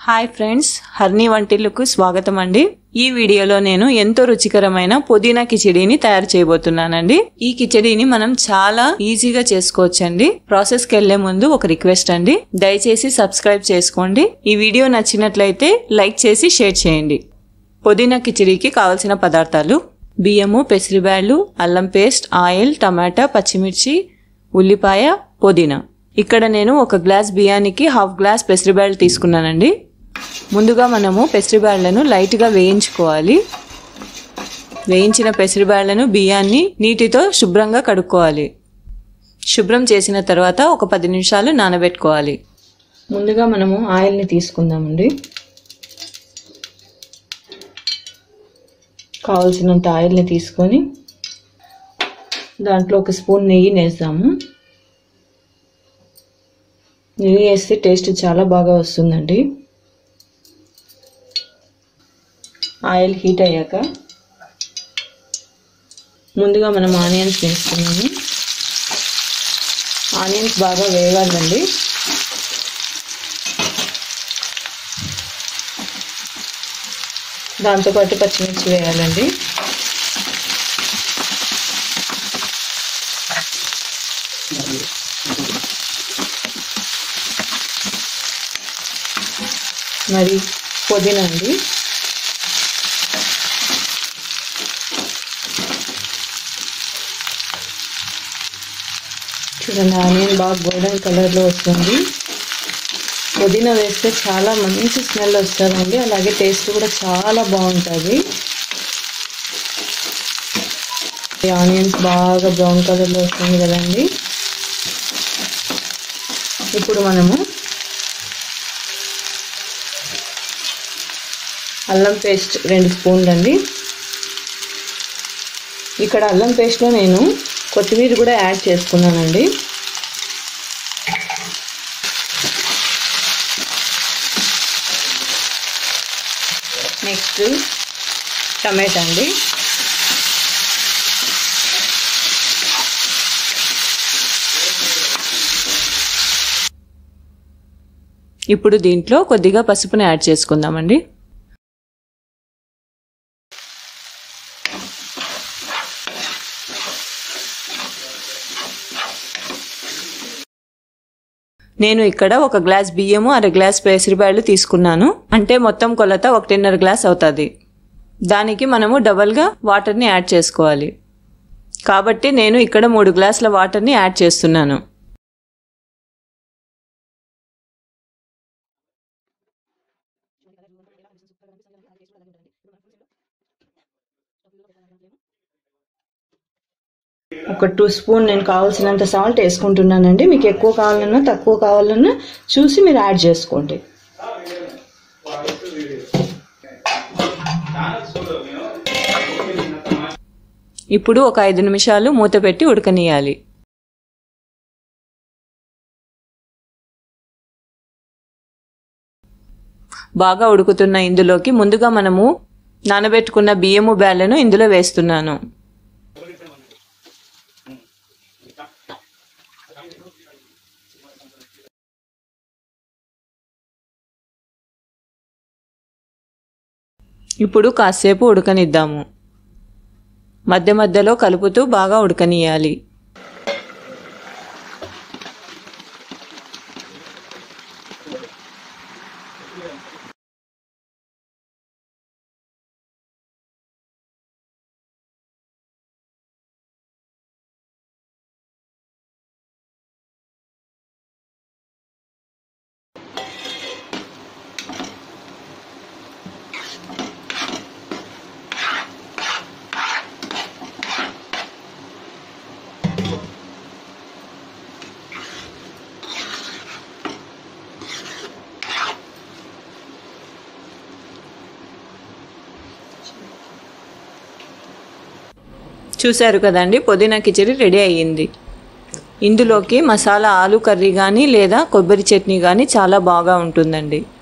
hi friends హర్ని వంటిల్లుకు స్వాగతం అండి ఈ వీడియోలో నేను ఎంతో రుచికరమైన పుదీనా కిచడీని తయారు చేయబోతున్నానండి ఈ కిచడీని మనం చాలా ఈజీగా చేసుకోవచ్చండి ప్రాసెస్ కి వెళ్లే ముందు ఒక రిక్వెస్ట్ అండి దయచేసి సబ్స్క్రైబ్ చేసుకోండి ఈ వీడియో నచ్చినట్లయితే లైక్ చేసి షేర్ చేయండి పుదీనా కిచడీకి కావలసిన పదార్థాలు బియ్యము పెసరిబ్యాళ్ళు అల్లం పేస్ట్ ఆయిల్ టమాటా పచ్చిమిర్చి ఉల్లిపాయ పుదీనా ఇక్కడ నేను ఒక గ్లాస్ బియ్యానికి హాఫ్ గ్లాస్ పెసరిబ్యాళ్ళు తీసుకున్నానండి ముందుగా మనము పెసరిబ్యాళ్లను లైట్గా వేయించుకోవాలి వేయించిన పెసరిబ్యాళ్లను బియ్యాన్ని నీటితో శుభ్రంగా కడుక్కోవాలి శుభ్రం చేసిన తర్వాత ఒక పది నిమిషాలు నానబెట్టుకోవాలి ముందుగా మనము ఆయిల్ని తీసుకుందామండి కావలసినంత ఆయిల్ని తీసుకొని దాంట్లో ఒక స్పూన్ నెయ్యి వేద్దాము నెయ్యి వేస్తే టేస్ట్ చాలా బాగా వస్తుందండి ఆయిల్ హీట్ అయ్యాక ముందుగా మనం ఆనియన్స్ వేసుకున్నాము ఆనియన్స్ బాగా వేగాలండి దాంతోపాటు పచ్చిమిర్చి వేయాలండి మరి పుదీనా అండి చూడండి ఆనియన్ బాగా గోల్డెన్ కలర్లో వస్తుంది పుదీనా వేస్తే చాలా మంచి స్మెల్ వస్తుందండి అలాగే టేస్ట్ కూడా చాలా బాగుంటుంది ఆనియన్స్ బాగా బ్రౌన్ కలర్లో వస్తుంది కదండి ఇప్పుడు మనము అల్లం పేస్ట్ రెండు స్పూన్లు అండి ఇక్కడ అల్లం పేస్ట్లో నేను కొత్తిమీర కూడా యాడ్ చేసుకున్నానండి నెక్స్ట్ టమాటా అండి ఇప్పుడు దీంట్లో కొద్దిగా పసుపుని యాడ్ చేసుకుందామండి నేను ఇక్కడ ఒక గ్లాస్ బియ్యము అర గ్లాస్ పెసరిబాయలు తీసుకున్నాను అంటే మొత్తం కొలత ఒకటిన్నర గ్లాస్ అవుతుంది దానికి మనము డబల్గా వాటర్ని యాడ్ చేసుకోవాలి కాబట్టి నేను ఇక్కడ మూడు గ్లాసుల వాటర్ని యాడ్ చేస్తున్నాను ఒక టూ స్పూన్ నేను కావాల్సినంత సాల్ట్ వేసుకుంటున్నానండి మీకు ఎక్కువ కావాలన్నా తక్కువ కావాలన్నా చూసి మీరు యాడ్ చేసుకోండి ఇప్పుడు ఒక ఐదు నిమిషాలు మూత పెట్టి ఉడకనీయాలి బాగా ఉడుకుతున్న ఇందులోకి ముందుగా మనము నానబెట్టుకున్న బియ్యము బ్యాళ్ళను ఇందులో వేస్తున్నాను ఇప్పుడు కాసేపు ఉడకనిద్దాము మధ్య మధ్యలో కలుపుతూ బాగా ఉడకనియాలి చూశారు కదండి పుదీనా కిచడి రెడీ అయ్యింది ఇందులోకి మసాలా ఆలు కర్రీ కానీ లేదా కొబ్బరి చట్నీ కానీ చాలా బాగా ఉంటుందండి